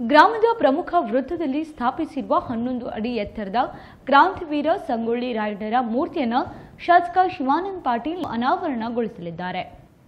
ಗ್ರಾಮದ ಪ್ರಮುಖ ವೃತ್ತದಲ್ಲಿ ಸ್ಥಾಪಿಸಿರುವ ಹನ್ನೊಂದು ಅಡಿ ಎತ್ತರದ ಕ್ರಾಂತಿವೀರ ಸಂಗೊಳ್ಳಿ ರಾಯಣ್ಣರ ಮೂರ್ತಿಯನ್ನು ಶಾಸಕ ಶಿವಾನಂದ್ ಪಾಟೀಲ್ ಅನಾವರಣಗೊಳಿಸಲಿದ್ದಾರೆ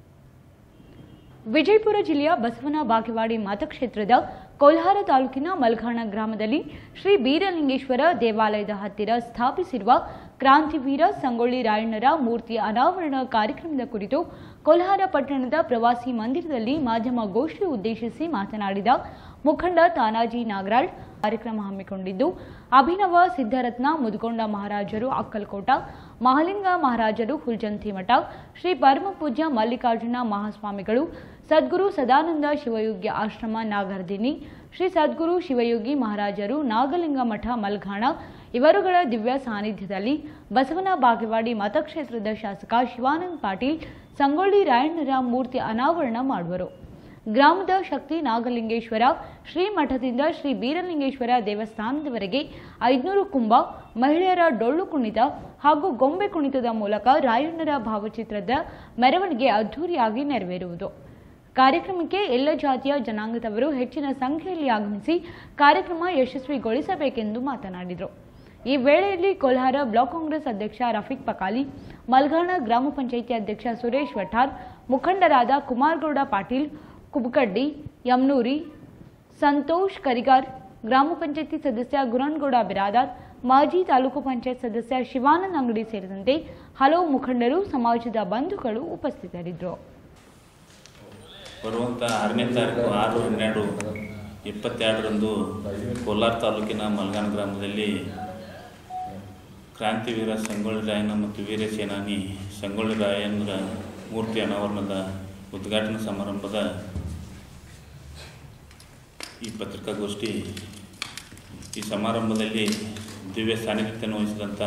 ವಿಜಯಪುರ ಜಿಲ್ಲೆಯ ಬಸವನ ಬಾಗೇವಾಡಿ ಮತಕ್ಷೇತ್ರದ ಕೋಲ್ಹಾರ ತಾಲೂಕಿನ ಮಲ್ಘಾಣ ಗ್ರಾಮದಲ್ಲಿ ಶ್ರೀ ಬೀರಲಿಂಗೇಶ್ವರ ದೇವಾಲಯದ ಹತ್ತಿರ ಸ್ಥಾಪಿಸಿರುವ ಕ್ರಾಂತಿವೀರ ಸಂಗೊಳ್ಳಿ ರಾಯಣ್ಣರ ಮೂರ್ತಿಯ ಅನಾವರಣ ಕಾರ್ಯಕ್ರಮದ ಕುರಿತು ಕೋಲ್ಹಾರ ಪಟ್ಟಣದ ಪ್ರವಾಸಿ ಮಂದಿರದಲ್ಲಿ ಮಾಧ್ಯಮ ಗೋಷ್ಠಿ ಉದ್ದೇಶಿಸಿ ಮಾತನಾಡಿದ ಮುಖಂಡ ತಾನಾಜಿ ನಾಗರಾಳ್ ಕಾರ್ಯಕ್ರಮ ಹಮ್ಮಿಕೊಂಡಿದ್ದು ಅಭಿನವ ಸಿದ್ದರತ್ನ ಮುದುಗೊಂಡ ಮಹಾರಾಜರು ಅಕ್ಕಲ್ಕೋಟ ಮಹಾಲಿಂಗ ಮಹಾರಾಜರು ಹುಲ್ಜಂತಿ ಮಠ ಶ್ರೀ ಪರಮಪೂಜ್ಯ ಮಲ್ಲಿಕಾರ್ಜುನ ಮಹಾಸ್ವಾಮಿಗಳು ಸದ್ಗುರು ಸದಾನಂದ ಶಿವಯೋಗಿ ಆಶ್ರಮ ನಾಗರ್ದಿನಿ ಶ್ರೀ ಸದ್ಗುರು ಶಿವಯೋಗಿ ಮಹಾರಾಜರು ನಾಗಲಿಂಗ ಮಠ ಮಲ್ಘಾಣ ಇವರುಗಳ ದಿವ್ಯ ಸಾನ್ನಿಧ್ಯದಲ್ಲಿ ಬಸವನ ಬಾಗೇವಾಡಿ ಮತಕ್ಷೇತ್ರದ ಶಾಸಕ ಶಿವಾನಂದ್ ಪಾಟೀಲ್ ಸಂಗೊಳ್ಳಿ ರಾಯಣ್ಣರ ಮೂರ್ತಿ ಅನಾವರಣ ಮಾಡುವರು ಗ್ರಾಮದ ಶಕ್ತಿ ನಾಗಲಿಂಗೇಶ್ವರ ಶ್ರೀ ಮಠದಿಂದ ಶ್ರೀ ಬೀರಲಿಂಗೇಶ್ವರ ದೇವಸ್ಥಾನದವರೆಗೆ ಐದುನೂರು ಕುಂಭ ಮಹಿಳೆಯರ ಡೊಳ್ಳು ಕುಣಿತ ಹಾಗೂ ಗೊಂಬೆ ಕುಣಿತದ ಮೂಲಕ ರಾಯಣ್ಣರ ಭಾವಚಿತ್ರದ ಮೆರವಣಿಗೆ ಅದ್ಧೂರಿಯಾಗಿ ನೆರವೇರುವುದು ಕಾರ್ಯಕ್ರಮಕ್ಕೆ ಎಲ್ಲ ಜಾತಿಯ ಜನಾಂಗದವರು ಹೆಚ್ಚಿನ ಸಂಖ್ಯೆಯಲ್ಲಿ ಆಗಮಿಸಿ ಕಾರ್ಯಕ್ರಮ ಯಶಸ್ವಿಗೊಳಿಸಬೇಕೆಂದು ಮಾತನಾಡಿದರು ಈ ವೇಳೆಯಲ್ಲಿ ಕೋಲ್ಹಾರ ಬ್ಲಾಕ್ ಕಾಂಗ್ರೆಸ್ ಅಧ್ಯಕ್ಷ ರಫೀಕ್ ಪಕಾಲಿ ಮಲ್ಘಾಣ ಗ್ರಾಮ ಪಂಚಾಯಿತಿ ಅಧ್ಯಕ್ಷ ಸುರೇಶ್ ವಠಾರ್ ಮುಖಂಡರಾದ ಕುಮಾರಗೌಡ ಪಾಟೀಲ್ ಕುಬಕಡ್ಡಿ ಯಮ್ನೂರಿ ಸಂತೋಷ್ ಕರಿಗಾರ್ ಗ್ರಾಮ ಪಂಚಾಯಿತಿ ಸದಸ್ಯ ಗುರನ್ಗೌಡ ಬಿರಾದಾರ್ ಮಾಜಿ ತಾಲೂಕು ಪಂಚಾಯತ್ ಸದಸ್ಯ ಶಿವಾನಂದ್ ಅಂಗಡಿ ಸೇರಿದಂತೆ ಹಲವು ಮುಖಂಡರು ಸಮಾಜದ ಬಂಧುಗಳು ಉಪಸ್ಥಿತರಿದ್ದರು ಬರುವಂಥ ಆರನೇ ತಾರೀಕು ಆರು ಹನ್ನೆರಡು ಇಪ್ಪತ್ತೆರಡರಂದು ಕೋಲಾರ ತಾಲೂಕಿನ ಮಲ್ಗಾನ್ ಗ್ರಾಮದಲ್ಲಿ ಕ್ರಾಂತಿವೀರ ಸಂಗೊಳ್ಳಿ ರಾಯಣ್ಣ ಮತ್ತು ವೀರ ಸೇನಾನಿ ಸಂಗೊಳ್ಳಿ ರಾಯಣ್ಣರ ಮೂರ್ತಿ ಅನಾವರಣದ ಉದ್ಘಾಟನಾ ಸಮಾರಂಭದ ಈ ಪತ್ರಿಕಾಗೋಷ್ಠಿ ಈ ಸಮಾರಂಭದಲ್ಲಿ ದಿವ್ಯ ಸಾನ್ನಿಧ್ಯವನ್ನು ವಹಿಸಿದಂಥ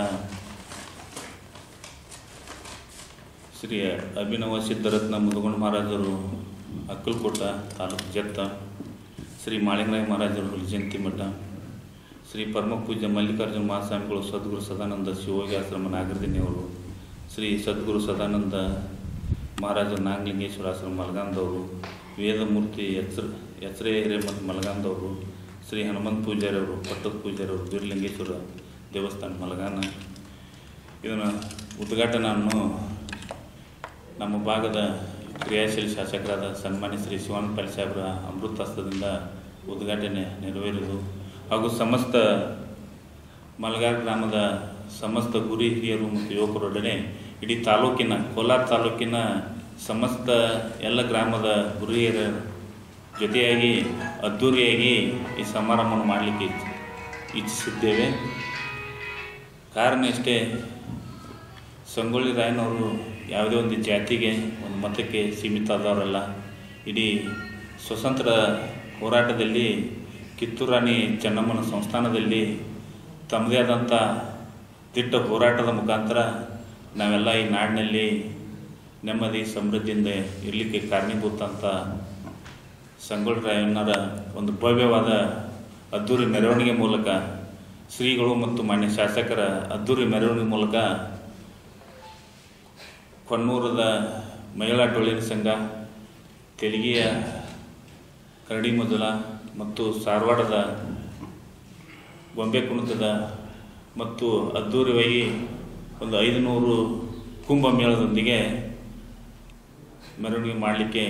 ಶ್ರೀ ಅಭಿನವ ಸಿದ್ದರತ್ನ ಮುದುಗೊಂಡ ಮಹಾರಾಜರು ಅಕ್ಕಲ್ಕೋಟ ತಾಲೂಕು ಜತ್ತ ಶ್ರೀ ಮಾಳಿಂಗರಾಯ ಮಹಾರಾಜರು ಹುಲಿಜಂತಿ ಮಠ ಶ್ರೀ ಪರಮಪೂಜ್ಯ ಮಲ್ಲಿಕಾರ್ಜುನ ಮಹಾಸ್ವಾಮಿಗಳು ಸದ್ಗುರು ಸದಾನಂದ ಶಿವಯೋಗಿ ಆಶ್ರಮ ನಾಗರದಿನಿಯವರು ಶ್ರೀ ಸದ್ಗುರು ಸದಾನಂದ ಮಹಾರಾಜ ನಾಗಲಿಂಗೇಶ್ವರ ಆಶ್ರಮ ಮಲಗಾಂದವರು ವೇದಮೂರ್ತಿ ಎಚ್ಚರ ಎಚ್ಚರೆ ಹಿರೇಮಠ ಮಲಗಾಂದವರು ಶ್ರೀ ಹನುಮಂತ ಪೂಜಾರಿಯವರು ಪಟ್ಟದ ಪೂಜಾರಿಯವರು ಬೀರಲಿಂಗೇಶ್ವರ ದೇವಸ್ಥಾನ ಮಲಗಾನ ಇದನ್ನು ಉದ್ಘಾಟನೆಯನ್ನು ನಮ್ಮ ಭಾಗದ ಕ್ರಿಯಾಶೀಲ ಶಾಸಕರಾದ ಸನ್ಮಾನ್ಯ ಶ್ರೀ ಶಿವಾನಂದ ಪಾಲ್ ಸಾಹೇಬರ ಅಮೃತಾಸ್ತ್ರದಿಂದ ಉದ್ಘಾಟನೆ ನೆರವೇರಿದು ಹಾಗೂ ಸಮಸ್ತ ಮಲಗಾರ್ ಗ್ರಾಮದ ಸಮಸ್ತ ಗುರಿ ಹಿರಿಯರು ಮತ್ತು ಯುವಕರೊಡನೆ ಇಡೀ ತಾಲೂಕಿನ ಕೋಲಾರ ತಾಲೂಕಿನ ಸಮಸ್ತ ಎಲ್ಲ ಗ್ರಾಮದ ಗುರಿಹಿರಿಯರ ಜೊತೆಯಾಗಿ ಅದ್ಧೂರಿಯಾಗಿ ಈ ಸಮಾರಂಭವನ್ನು ಮಾಡಲಿಕ್ಕೆ ಇಚ್ಛ- ಇಚ್ಛಿಸಿದ್ದೇವೆ ಕಾರಣ ಇಷ್ಟೇ ಸಂಗೊಳ್ಳಿ ರಾಯನವರು ಯಾವುದೇ ಒಂದು ಜಾತಿಗೆ ಒಂದು ಮತಕ್ಕೆ ಸೀಮಿತ ಆದವರಲ್ಲ ಇಡೀ ಸ್ವತಂತ್ರ ಹೋರಾಟದಲ್ಲಿ ಕಿತ್ತೂರು ರಾಣಿ ಚೆನ್ನಮ್ಮನ ಸಂಸ್ಥಾನದಲ್ಲಿ ತಮ್ಮದೇ ಆದಂಥ ದಿಟ್ಟ ಹೋರಾಟದ ಮುಖಾಂತರ ನಾವೆಲ್ಲ ಈ ನಾಡಿನಲ್ಲಿ ನೆಮ್ಮದಿ ಸಮೃದ್ಧಿಯಿಂದ ಇರಲಿಕ್ಕೆ ಕಾರಣೀಭೂತ ಅಂತ ಸಂಗೊಳ್ಳಿ ರಾಯಣ್ಣರ ಒಂದು ಭವ್ಯವಾದ ಅದ್ದೂರಿ ಮೆರವಣಿಗೆ ಮೂಲಕ ಶ್ರೀಗಳು ಮತ್ತು ಮಾನ್ಯ ಶಾಸಕರ ಅದ್ದೂರಿ ಮೆರವಣಿಗೆ ಮೂಲಕ ಕೊಣ್ಣೂರದ ಮಹಿಳಾ ಡೊಳ್ಳಿನ ಸಂಘ ತೆಲುಗಿಯ ಕರಡಿ ಮೊದಲ ಮತ್ತು ಧಾರವಾಡದ ಗೊಂಬೆ ಕುಣಿತದ ಮತ್ತು ಅದ್ದೂರಿಯಾಗಿ ಒಂದು ಐದುನೂರು ಕುಂಭಮೇಳದೊಂದಿಗೆ ಮೆರವಣಿಗೆ ಮಾಡಲಿಕ್ಕೆ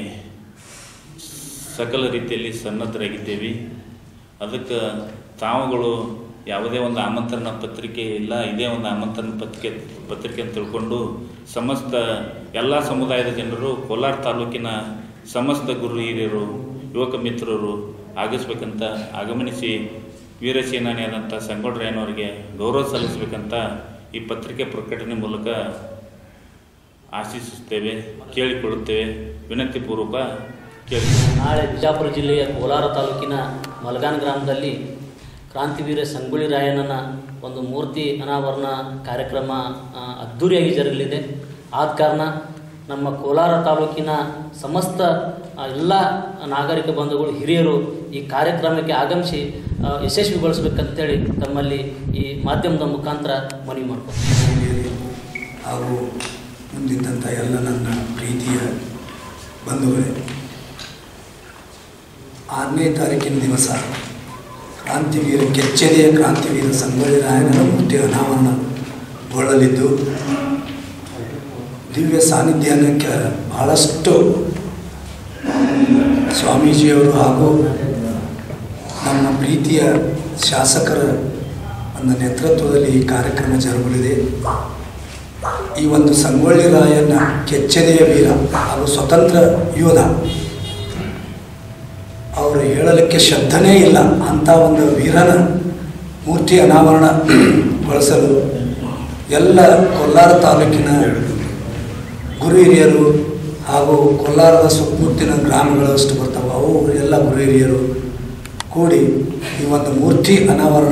ಸಕಲ ರೀತಿಯಲ್ಲಿ ಸನ್ನದ್ಧರಾಗಿದ್ದೇವೆ ಅದಕ್ಕೆ ತಾವುಗಳು ಯಾವುದೇ ಒಂದು ಆಮಂತ್ರಣ ಪತ್ರಿಕೆ ಇಲ್ಲ ಇದೇ ಒಂದು ಆಮಂತ್ರಣ ಪತ್ರಿಕೆ ಪತ್ರಿಕೆ ಅಂತ ತಿಳ್ಕೊಂಡು ಸಮಸ್ತ ಎಲ್ಲ ಸಮುದಾಯದ ಜನರು ಕೋಲಾರ ತಾಲೂಕಿನ ಸಮಸ್ತ ಗುರು ಹಿರಿಯರು ಯುವಕ ಮಿತ್ರರು ಆಗಮಿಸ್ಬೇಕಂತ ಆಗಮನಿಸಿ ವೀರಸೇನಾನಿಯಾದಂಥ ಸಂಗೊಳ್ಳಿ ರಾಯನವರಿಗೆ ಗೌರವ ಸಲ್ಲಿಸಬೇಕಂತ ಈ ಪತ್ರಿಕೆ ಪ್ರಕಟಣೆ ಮೂಲಕ ಆಶಿಸುತ್ತೇವೆ ಕೇಳಿಕೊಳ್ಳುತ್ತೇವೆ ವಿನಂತಿಪೂರ್ವಕ ಕೇಳಿ ನಾಳೆ ಬಿಜಾಪುರ ಜಿಲ್ಲೆಯ ಕೋಲಾರ ತಾಲೂಕಿನ ಮಲಗಾನ್ ಗ್ರಾಮದಲ್ಲಿ ಕ್ರಾಂತಿವೀರ ಸಂಗೊಳ್ಳಿ ರಾಯಣ್ಣನ ಒಂದು ಮೂರ್ತಿ ಅನಾವರಣ ಕಾರ್ಯಕ್ರಮ ಆ, ಅದ್ಧೂರಿಯಾಗಿ ಜರಗಲಿದೆ ಆದ ಕಾರಣ ನಮ್ಮ ಕೋಲಾರ ತಾಲೂಕಿನ ಸಮಸ್ತ ಆ, ಎಲ್ಲ ನಾಗರಿಕ ಬಂಧುಗಳು ಹಿರಿಯರು ಈ ಕಾರ್ಯಕ್ರಮಕ್ಕೆ ಆಗಮಿಸಿ ಆ, ಯಶಸ್ವಿಗೊಳಿಸ್ಬೇಕಂತೇಳಿ ತಮ್ಮಲ್ಲಿ ಈ ಮಾಧ್ಯಮದ ಮುಖಾಂತರ ಮನವಿ ಮಾಡ್ಕೊಂಡು ಹಿರಿಯರೇ ಹಾಗೂ ಮುಂದಿದ್ದಂಥ ಎಲ್ಲ ನನ್ನ ಪ್ರೀತಿಯ ಬಂಧುಗಳೇ ಆರನೇ ತಾರೀಕಿನ ದಿವಸ ಕ್ರಾಂತಿವೀರ ಕೆಚ್ಚೆದೆಯ ಕ್ರಾಂತಿವೀರ ಸಂಗೊಳ್ಳಿ ರಾಯಣ್ಣನ ಮೂರ್ತಿ ಅನಾವರಣಗೊಳ್ಳಲಿದ್ದು ದಿವ್ಯ ಸಾನ್ನಿಧ್ಯಕ್ಕೆ ಬಹಳಷ್ಟು ಸ್ವಾಮೀಜಿಯವರು ಹಾಗೂ ನಮ್ಮ ಪ್ರೀತಿಯ ಶಾಸಕರ ಒಂದು ನೇತೃತ್ವದಲ್ಲಿ ಈ ಕಾರ್ಯಕ್ರಮ ಜರುಗಲಿದೆ ಈ ಒಂದು ಸಂಗೊಳ್ಳಿ ರಾಯಣ್ಣ ಕೆಚ್ಚೆದೆಯ ವೀರ ಹಾಗೂ ಸ್ವತಂತ್ರ ಯೋಧ ಅವರು ಹೇಳಲಿಕ್ಕೆ ಶಬ್ದನೇ ಇಲ್ಲ ಅಂಥ ಒಂದು ವೀರನ ಮೂರ್ತಿ ಅನಾವರಣಗೊಳಿಸಲು ಎಲ್ಲ ಕೋಲಾರ ತಾಲೂಕಿನ ಗುರು ಹಿರಿಯರು ಹಾಗೂ ಕೋಲಾರದ ಸುತ್ತಮುತ್ತಿನ ಗ್ರಾಮಗಳಷ್ಟು ಬರ್ತಾವೆ ಅವು ಎಲ್ಲ ಗುರು ಹಿರಿಯರು ಕೂಡಿ ಈ ಒಂದು ಮೂರ್ತಿ ಅನಾವರಣ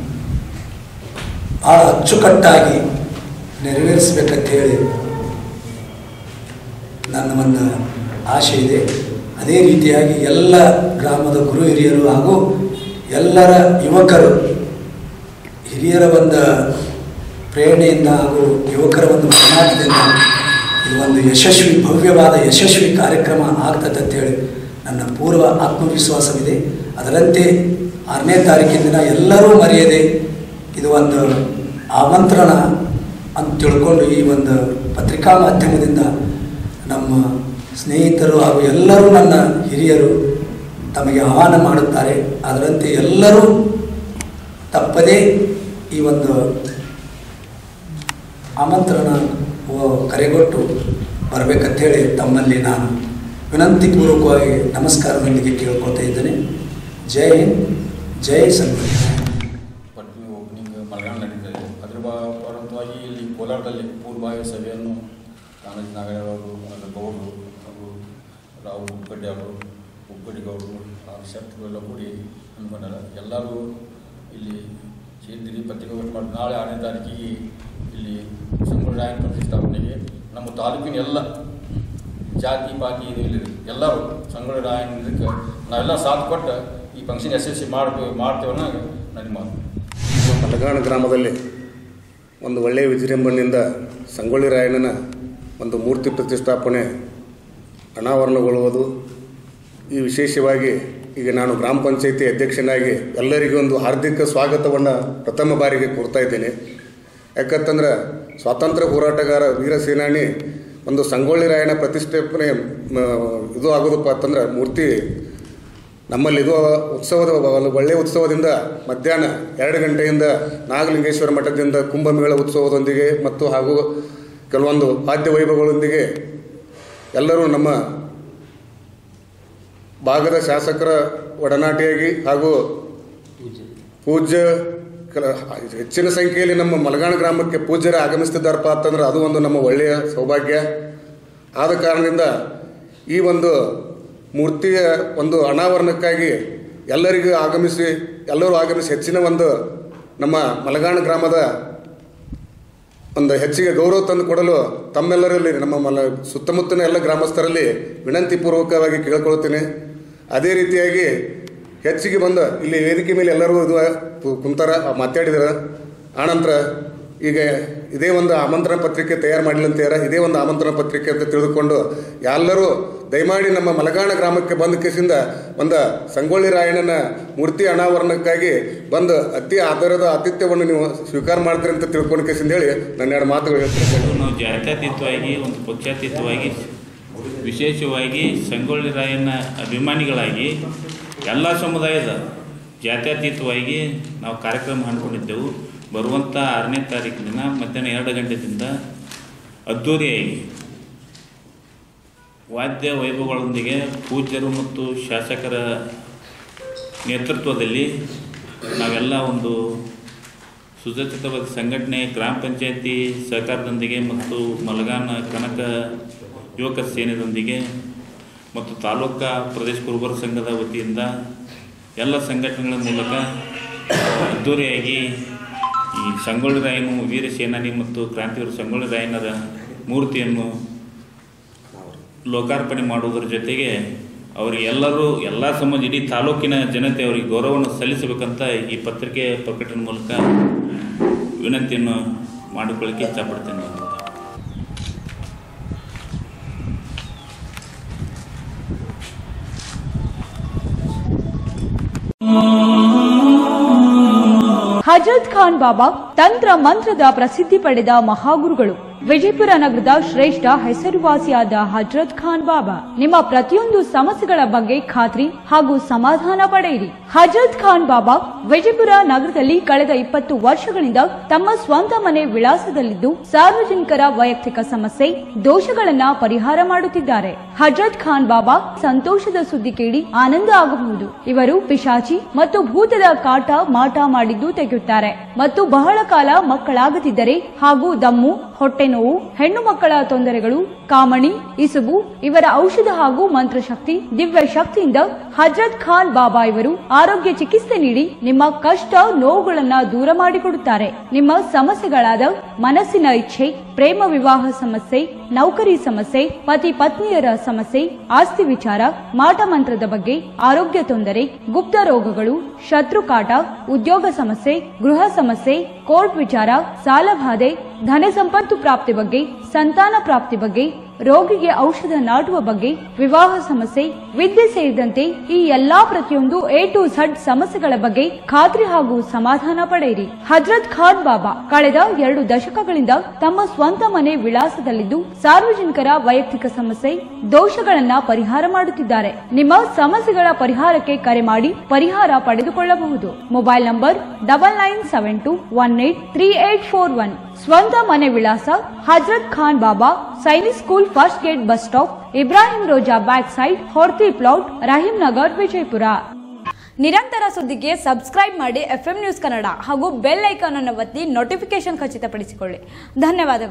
ಭಾಳ ಅಚ್ಚುಕಟ್ಟಾಗಿ ನೆರವೇರಿಸಬೇಕಂತ ಹೇಳಿ ನನ್ನ ಒಂದು ಆಶೆ ಇದೆ ಅದೇ ರೀತಿಯಾಗಿ ಎಲ್ಲ ಗ್ರಾಮದ ಗುರು ಹಿರಿಯರು ಹಾಗೂ ಎಲ್ಲರ ಯುವಕರು ಹಿರಿಯರ ಒಂದು ಪ್ರೇರಣೆಯಿಂದ ಹಾಗೂ ಯುವಕರ ಒಂದು ಹೋರಾಟದಿಂದ ಇದು ಒಂದು ಯಶಸ್ವಿ ಭವ್ಯವಾದ ಯಶಸ್ವಿ ಕಾರ್ಯಕ್ರಮ ಆಗ್ತದೆ ಅಂತೇಳಿ ನನ್ನ ಪೂರ್ವ ಆತ್ಮವಿಶ್ವಾಸವಿದೆ ಅದರಂತೆ ಆರನೇ ತಾರೀಕಿನ ದಿನ ಎಲ್ಲರೂ ಮರೆಯದೆ ಇದು ಒಂದು ಆಮಂತ್ರಣ ಅಂತ ತಿಳ್ಕೊಂಡು ಈ ಒಂದು ಪತ್ರಿಕಾ ಮಾಧ್ಯಮದಿಂದ ನಮ್ಮ ಸ್ನೇಹಿತರು ಹಾಗೂ ಎಲ್ಲರೂ ನನ್ನ ಹಿರಿಯರು ತಮಗೆ ಆಹ್ವಾನ ಮಾಡುತ್ತಾರೆ ಅದರಂತೆ ಎಲ್ಲರೂ ತಪ್ಪದೇ ಈ ಒಂದು ಆಮಂತ್ರಣ ವ- ಕರೆಗೊಟ್ಟು ಬರಬೇಕಂತೇಳಿ ತಮ್ಮಲ್ಲಿ ನಾನು ವಿನಂತಿಪೂರ್ವಕವಾಗಿ ನಮಸ್ಕಾರದೊಂದಿಗೆ ಕೇಳ್ಕೊತಾ ಇದ್ದೇನೆ ಜೈ ಹಿಂದ್ ಜೈ ಸಂಗೊಳ್ಳಿ ಪಟ್ನಿ ಓಪನಿಂಗ್ ಮಲಗಾಣ ನಡೀತದೆ ಅದರ ಬ- ಪರವಾಗಿ ಇಲ್ಲಿ ಕೋಲಾರದಲ್ಲಿ ಪೂರ್ವಭಾವಿ ಸಭೆಯನ್ನು ಕಾನಜಿ ನಾಗರವರು ಆಮೇಲೆ ಗೌಡರು ಹಾಗೂ ರಾವು ಉಪ್ಪಡ್ಡಿ ಅವರು ಉಪ್ಪಡ್ಡಿ ಗೌಡರು ಆ ಶಕ್ತಿಗಳು ಎಲ್ಲ ಕೂಡಿ ಹಮ್ಮಿಕೊಂಡಾರ ಎಲ್ಲರೂ ಇಲ್ಲಿ ಸೇರಿದಿರಿ ಪತ್ರಿಕಾಗೋಷ್ಠಿ ಮಾಡಿ ನಾಳೆ ಆರನೇ ತಾರೀಕಿಗೆ ಇಲ್ಲಿ ಸಂಗೊಳ್ಳಿ ಪ್ರತಿಷ್ಠಾಪನೆಗೆ ನಮ್ಮ ತಾಲೂಕಿನ ಎಲ್ಲ ಜಾತಿ ಪಾತಿ ಇದು ಇಲ್ಲಿ ಎಲ್ಲರೂ ಸಂಗೊಳ್ಳಿ ರಾಯಣ್ಣ ಇದಕ್ಕೆ ನಾವೆಲ್ಲ ಸಾಥ್ ಕೊಟ್ಟು ಈ ಫಂಕ್ಷನ್ ಯಶಸ್ವಿ ಮಾಡ್ತೀವಿ ಮಾಡ್ತೇವೆ ಅನ್ನೋ ನನ್ನ ಮಾತು ಮಲಗಾಣ ಗ್ರಾಮದಲ್ಲಿ ಒಂದು ಒಳ್ಳೆಯ ವಿಜೃಂಭಣೆಯಿಂದ ಸಂಗೊಳ್ಳಿ ರಾಯಣ್ಣನ ಒಂದು ಮೂರ್ತಿ ಪ್ರತಿಷ್ಠಾಪನೆ ಅನಾವರಣಗೊಳ್ಳುವುದು ಈ ವಿಶೇಷವಾಗಿ ಈಗ ನಾನು ಗ್ರಾಮ ಪಂಚಾಯಿತಿ ಅಧ್ಯಕ್ಷನಾಗಿ ಎಲ್ಲರಿಗೂ ಒಂದು ಹಾರ್ದಿಕ ಸ್ವಾಗತವನ್ನು ಪ್ರಥಮ ಬಾರಿಗೆ ಕೋರ್ತಾ ಇದ್ದೇನೆ ಯಾಕಂತಂದ್ರೆ ಸ್ವಾತಂತ್ರ್ಯ ಹೋರಾಟಗಾರ ವೀರ ಸೇನಾನಿ ಒಂದು ಸಂಗೊಳ್ಳಿ ರಾಯಣ್ಣ ಪ್ರತಿಷ್ಠಾಪನೆ ಮ, ಇದು ಆಗೋದಪ್ಪ ಅಂತಂದ್ರೆ ಮೂರ್ತಿ ನಮ್ಮಲ್ಲಿ ಇದು ಉತ್ಸವದ ಒಂದು ಒಳ್ಳೆಯ ಉತ್ಸವದಿಂದ ಮಧ್ಯಾಹ್ನ ಎರಡು ಗಂಟೆಯಿಂದ ನಾಗಲಿಂಗೇಶ್ವರ ಮಠದಿಂದ ಕುಂಭಮೇಳ ಉತ್ಸವದೊಂದಿಗೆ ಮತ್ತು ಹಾಗೂ ಕೆಲವೊಂದು ವಾದ್ಯ ವೈಭವಗಳೊಂದಿಗೆ ಎಲ್ಲರೂ ನಮ್ಮ ಭಾಗದ ಶಾಸಕರ ಒಡನಾಟಿಯಾಗಿ ಹಾಗೂ ಪೂಜ್ಯ ಕೆಲ- ಹೆಚ್ಚಿನ ಸಂಖ್ಯೆಯಲ್ಲಿ ನಮ್ಮ ಮಲಗಾಣ ಗ್ರಾಮಕ್ಕೆ ಪೂಜ್ಯರೇ ಆಗಮಿಸ್ತಿದ್ದಾರಪ್ಪ ಅಂತಂದ್ರೆ ಅದು ಒಂದು ನಮ್ಮ ಒಳ್ಳೆಯ ಸೌಭಾಗ್ಯ ಆದ ಕಾರಣದಿಂದ ಈ ಒಂದು ಮೂರ್ತಿಯ ಒಂದು ಅನಾವರಣಕ್ಕಾಗಿ ಎಲ್ಲರಿಗೂ ಆಗಮಿಸಿ ಎಲ್ಲರೂ ಆಗಮಿಸಿ ಹೆಚ್ಚಿನ ಒಂದು ನಮ್ಮ ಮಲಗಾಣ ಗ್ರಾಮದ ಒಂದು ಹೆಚ್ಚಿಗೆ ಗೌರವ ತಂದು ಕೊಡಲು ತಮ್ಮೆಲ್ಲರಲ್ಲಿ ನಮ್ಮ ಮಲ ಸುತ್ತಮುತ್ತಲಿನ ಎಲ್ಲ ಗ್ರಾಮಸ್ಥರಲ್ಲಿ ವಿನಂತಿ ಪೂರ್ವಕವಾಗಿ ಕೇಳ್ಕೊಳ್ತೀನಿ ಅದೇ ರೀತಿಯಾಗಿ ಹೆಚ್ಚಿಗೆ ಬಂದ ಇಲ್ಲಿ ವೇದಿಕೆ ಮೇಲೆ ಎಲ್ಲರೂ ಇದು ಕು- ಕುಂತಾರ ಮಾತಾಡಿದಾರ ಆನಂತರ ಈಗ ಇದೇ ಒಂದು ಆಮಂತ್ರಣ ಪತ್ರಿಕೆ ತಯಾರು ಮಾಡಲಂತೀರ ಇದೇ ಒಂದು ಆಮಂತ್ರಣ ಪತ್ರಿಕೆ ಅಂತ ತಿಳಿದುಕೊಂಡು ಎಲ್ಲರೂ ದಯಮಾಡಿ ನಮ್ಮ ಮಲಗಾಣ ಗ್ರಾಮಕ್ಕೆ ಬಂದ ಕೇಸಿಂದ ಒಂದು ಸಂಗೊಳ್ಳಿ ರಾಯಣ್ಣನ ಮೂರ್ತಿ ಅನಾವರಣಕ್ಕಾಗಿ ಬಂದು ಅತಿ ಆಧಾರದ ಆತಿಥ್ಯವನ್ನು ನೀವು ಸ್ವೀಕಾರ ಮಾಡ್ತೀರಿ ಅಂತ ತಿಳ್ಕೊಂಡು ಕೇಸಿಂದ ಹೇಳಿ ನನ್ನ ಎರಡು ಮಾತುಗಳು ಹೇಳ್ತೀನಿ ನಾವು ಜಾತ್ಯತೀತವಾಗಿ ಒಂದು ಪಕ್ಷಾತೀತವಾಗಿ ವಿಶೇಷವಾಗಿ ಸಂಗೊಳ್ಳಿ ರಾಯಣ್ಣ ಅಭಿಮಾನಿಗಳಾಗಿ ಎಲ್ಲ ಸಮುದಾಯದ ಜಾತ್ಯತೀತವಾಗಿ ನಾವು ಕಾರ್ಯಕ್ರಮ ಹಮ್ಮಿಕೊಂಡಿದ್ದೆವು ಬರುವಂಥ ಆರನೇ ತಾರೀಕು ದಿನ ಮಧ್ಯಾಹ್ನ ಎರಡು ಗಂಟೆದಿಂದ ಅದ್ಧೂರಿಯಾಗಿ ವಾದ್ಯ ವೈಭವಗಳೊಂದಿಗೆ ಪೂಜ್ಯರು ಮತ್ತು ಶಾಸಕರ ನೇತೃತ್ವದಲ್ಲಿ ನಾವೆಲ್ಲ ಒಂದು ಸುಸಜ್ಜಿತವಾದ ಸಂಘಟನೆ ಗ್ರಾಮ ಪಂಚಾಯತಿ ಸಹಕಾರದೊಂದಿಗೆ ಮತ್ತು ಮಲಗಾನ ಕನಕ ಯುವಕ ಸೇನೆದೊಂದಿಗೆ ಮತ್ತು ತಾಲೂಕಾ ಪ್ರದೇಶ ಕುರುಬರ ಸಂಘದ ವತಿಯಿಂದ ಎಲ್ಲ ಸಂಘಟನೆಗಳ ಮೂಲಕ ಅದ್ದೂರಿಯಾಗಿ ಈ ಸಂಗೊಳ್ಳಿ ರಾಯನು ವೀರ ಸೇನಾನಿ ಮತ್ತು ಕ್ರಾಂತಿವೀರ ಸಂಗೊಳ್ಳಿ ರಾಯಣ್ಣರ ಮೂರ್ತಿಯನ್ನು ಲೋಕಾರ್ಪಣೆ ಮಾಡುವುದರ ಜೊತೆಗೆ ಅವರಿಗೆ ಎಲ್ಲರೂ ಎಲ್ಲ ಸಮಾಜ ಇಡೀ ತಾಲೂಕಿನ ಜನತೆ ಅವರಿಗೆ ಗೌರವವನ್ನು ಸಲ್ಲಿಸಬೇಕಂತ ಈ ಪತ್ರಿಕೆ ಪ್ರಕಟಣೆ ಮೂಲಕ ವಿನಂತಿಯನ್ನು ಮಾಡಿಕೊಳ್ಳಿಕ್ಕೆ ಇಷ್ಟಪಡ್ತೇನೆ ಆ ಹಜರತ್ ಖಾನ್ ಬಾಬಾ ತಂತ್ರ ಮಂತ್ರದ ಪ್ರಸಿದ್ಧಿ ಪಡೆದ ಮಹಾಗುರುಗಳು ವಿಜಯಪುರ ನಗರದ ಶ್ರೇಷ್ಠ ಹೆಸರುವಾಸಿಯಾದ ಹಜರತ್ ಖಾನ್ ಬಾಬಾ ನಿಮ್ಮ ಪ್ರತಿಯೊಂದು ಸಮಸ್ಯೆಗಳ ಬಗ್ಗೆ ಖಾತ್ರಿ ಹಾಗೂ ಸಮಾಧಾನ ಪಡೆಯಿರಿ ಹಜರತ್ ಖಾನ್ ಬಾಬಾ ವಿಜಯಪುರ ನಗರದಲ್ಲಿ ಕಳೆದ ಇಪ್ಪತ್ತು ವರ್ಷಗಳಿಂದ ತಮ್ಮ ಸ್ವಂತ ಮನೆ ವಿಳಾಸದಲ್ಲಿದ್ದು ಸಾರ್ವಜನಿಕರ ವೈಯಕ್ತಿಕ ಸಮಸ್ಯೆ ದೋಷಗಳನ್ನ ಪರಿಹಾರ ಮಾಡುತ್ತಿದ್ದಾರೆ ಹಜರತ್ ಖಾನ್ ಬಾಬಾ ಸಂತೋಷದ ಸುದ್ದಿ ಕೇಳಿ ಆನಂದ ಆಗಬಹುದು ಇವರು ಪಿಶಾಚಿ ಮತ್ತು ಭೂತದ ಕಾಟ ಮಾಟ ಮಾಡಿದ್ದು ತೆಗೆಯುತ್ತಾರೆ ಮತ್ತು ಬಹಳ ಕಾಲ ಮಕ್ಕಳಾಗದಿದ್ದರೆ ಹಾಗೂ ದಮ್ಮು ಹೊಟ್ಟೆ ನೋವು ಹೆಣ್ಣು ಮಕ್ಕಳ ತೊಂದರೆಗಳು ಕಾಮಣಿ ಇಸುಬು ಇವರ ಔಷಧ ಹಾಗೂ ಮಂತ್ರಶಕ್ತಿ ದಿವ್ಯ ಶಕ್ತಿಯಿಂದ ಹಜರತ್ ಖಾನ್ ಬಾಬಾ ಇವರು ಆರೋಗ್ಯ ಚಿಕಿತ್ಸೆ ನೀಡಿ ನಿಮ್ಮ ಕಷ್ಟ ನೋವುಗಳನ್ನ ದೂರ ಮಾಡಿಕೊಡುತ್ತಾರೆ ನಿಮ್ಮ ಸಮಸ್ಯೆಗಳಾದ ಮನಸ್ಸಿನ ಇಚ್ಛೆ ಪ್ರೇಮ ವಿವಾಹ ಸಮಸ್ಯೆ ನೌಕರಿ ಸಮಸ್ಯೆ ಪತಿ ಪತ್ನಿಯರ ಸಮಸ್ಯೆ ಆಸ್ತಿ ವಿಚಾರ ಮಾಟ ಮಂತ್ರದ ಬಗ್ಗೆ ಆರೋಗ್ಯ ತೊಂದರೆ ಗುಪ್ತ ರೋಗಗಳು ಶತ್ರುಕಾಟ ಉದ್ಯೋಗ ಸಮಸ್ಯೆ ಗೃಹ ಸಮಸ್ಯೆ ಕೋರ್ಟ್ ವಿಚಾರ ಸಾಲಬಾಧೆ ಧನ ಸಂಪತ್ತು ಪ್ರಾಪ್ತಿ ಬಗ್ಗೆ ಸಂತಾನ ಪ್ರಾಪ್ತಿ ಬಗ್ಗೆ ರೋಗಿಗೆ ಔಷಧ ನಾಟುವ ಬಗ್ಗೆ ವಿವಾಹ ಸಮಸ್ಯೆ ವಿದ್ಯೆ ಸೇರಿದಂತೆ ಈ ಎಲ್ಲಾ ಪ್ರತಿಯೊಂದು ಎ ಟು ಝಡ್ ಸಮಸ್ಯೆಗಳ ಬಗ್ಗೆ ಖಾತ್ರಿ ಹಾಗೂ ಸಮಾಧಾನ ಪಡೆಯಿರಿ ಹಜರತ್ ಖಾನ್ ಬಾಬಾ ಕಳೆದ ಎರಡು ದಶಕಗಳಿಂದ ತಮ್ಮ ಸ್ವಂತ ಮನೆ ವಿಳಾಸದಲ್ಲಿದ್ದು ಸಾರ್ವಜನಿಕರ ವೈಯಕ್ತಿಕ ಸಮಸ್ಯೆ ದೋಷಗಳನ್ನ ಪರಿಹಾರ ಮಾಡುತ್ತಿದ್ದಾರೆ ನಿಮ್ಮ ಸಮಸ್ಯೆಗಳ ಪರಿಹಾರಕ್ಕೆ ಕರೆ ಮಾಡಿ ಪರಿಹಾರ ಪಡೆದುಕೊಳ್ಳಬಹುದು mobile number double nine seven two one eight three eight four one ಸ್ವಂತ ಮನೆ ವಿಳಾಸ Hazrat Khan Baba Sainik school first gate bus stop Ibrahim Roza back side Horti plot Rahim Nagar Vijayapura ನಿರಂತರ ಸುದ್ದಿಗೆ ಸಬ್ಸ್ಕ್ರೈಬ್ ಮಾಡಿ ಎಫ್ಎಂ ನ್ಯೂಸ್ ಕನ್ನಡ ಹಾಗೂ ಬೆಲ್ ಐಕಾನ್ ಅನ್ನು ಒತ್ತಿ ನೋಟಿಫಿಕೇಶನ್ ಖಚಿತಪಡಿಸಿಕೊಳ್ಳಿ ಧನ್ಯವಾದಗಳು